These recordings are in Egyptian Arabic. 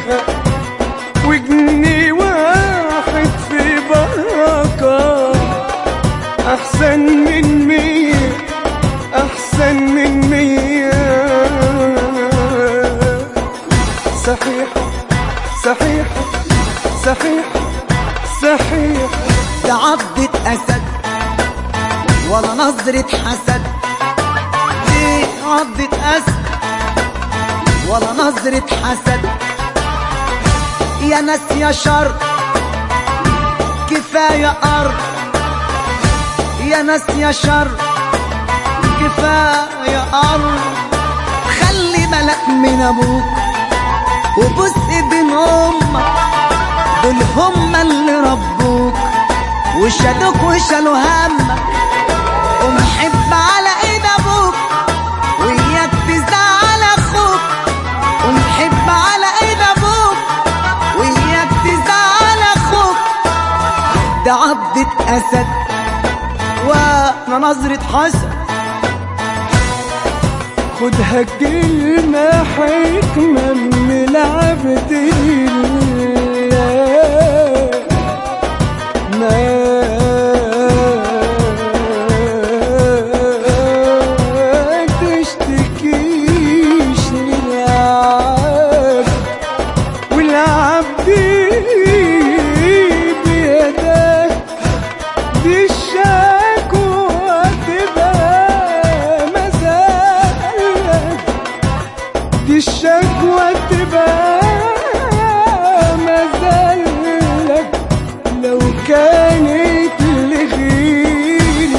وجنيه واحد في بركة أحسن من مية أحسن من مية صحيح صحيح صحيح صحيح ده عضة أسد ولا نظرة حسد دي عضة أسد ولا نظرة حسد يا ناس يا شر كفاية أرض يا ناس يا شر كفاية أرض خلي بالك من أبوك وبص ايدين أمك دول هم اللي ربوك وشالوك وشالوا همك ومحب على ايد ابوك وياك تزعل اخوك ومحب على ايد ابوك وياك تزعل اخوك ده عضة اسد وانا نظرة حسد خدها كلمة حكمة من العبد الله ما تشتكيش للعبد والعبد بيده دي الشكوى تبقى مزاج دي الشكوى تبقى مزاج لو كانت لغير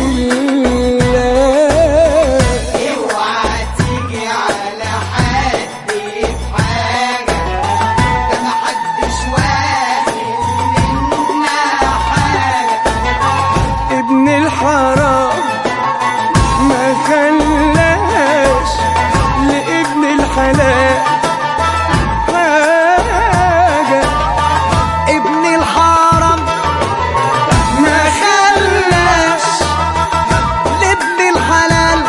الله اوعى تيجي على حد في حاجة ده محدش واخد منا حاجة ابن الحرام ما خلاش لابن الحلال حاجة ابن الحرم ما خلاش لابن الحلال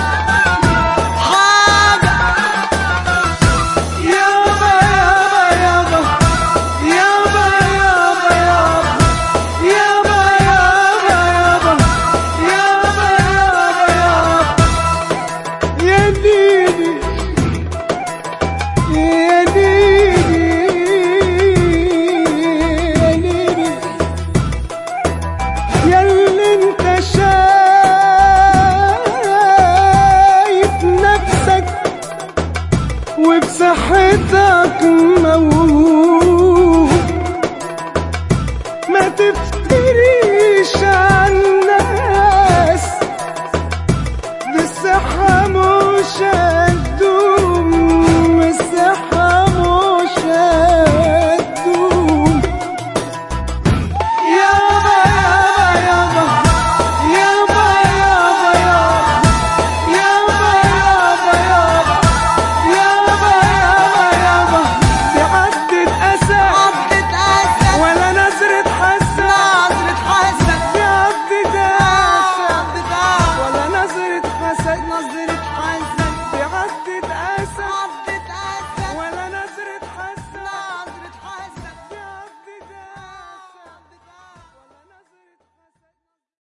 حاجة يابا يابا يابا يابا يابا يابا يابا يابا يابا يابا يابا يا ديدي يا ديدي يا ديدي يا اللي انت شايف نفسك وبصحتك موجود